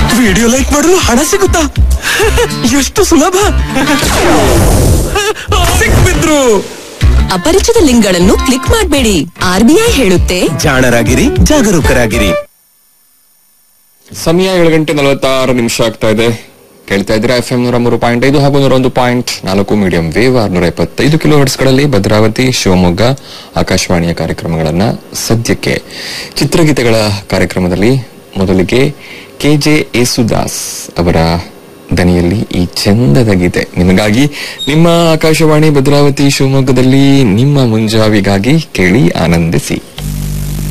video like ಮಾಡಲು ಹಣ ಸಿಗುತ್ತಾ ಎಷ್ಟು ಸುಲಭ ಸಿಕ್ಬಿದ್ರು ಅಪರಿಚಿತ ಲಿಂಕ್ಗಳನ್ನು ಕ್ಲಿಕ್ ಮಾಡಬೇಡಿ ಆರ್ಬಿಐ ಹೇಳುತ್ತೆ ಜಾಣರಾಗಿರಿ ಜಾಗರೂಕರಾಗಿರಿ ಸಮಯ ಏಳು ಗಂಟೆ ನಲವತ್ತಾರು ನಿಮಿಷ ಆಗ್ತಾ ಇದೆ ಕೇಳ್ತಾ ಇದ್ರೆ ಎಫ್ ಎಂ ನೂರ ಮೂರು ಪಾಯಿಂಟ್ ಐದು ಹಾಗೂ ನೂರ ಒಂದು ಪಾಯಿಂಟ್ ನಾಲ್ಕು ಮೀಡಿಯಂ ವೇವ್ ಆರ್ನೂರ ಎಪ್ಪತ್ತೈದು ಕಿಲೋ ಹರ್ಟ್ಸ್ಗಳಲ್ಲಿ ಭದ್ರಾವತಿ ಶಿವಮೊಗ್ಗ ಆಕಾಶವಾಣಿಯ ಕಾರ್ಯಕ್ರಮಗಳನ್ನ ಸದ್ಯಕ್ಕೆ ಚಿತ್ರಗೀತೆಗಳ ಕಾರ್ಯಕ್ರಮದಲ್ಲಿ ಮೊದಲಿಗೆ ಕೆ ಜೆ ಯೇಸುದಾಸ್ ಅವರ ದನಿಯಲ್ಲಿ ಈ ಚಂದದ ಗೀತೆ ನಿಮಗಾಗಿ ನಿಮ್ಮ ಆಕಾಶವಾಣಿ ಭದ್ರಾವತಿ ಶಿವಮೊಗ್ಗದಲ್ಲಿ ನಿಮ್ಮ ಮುಂಜಾವಿಗಾಗಿ ಕೇಳಿ ಆನಂದಿಸಿ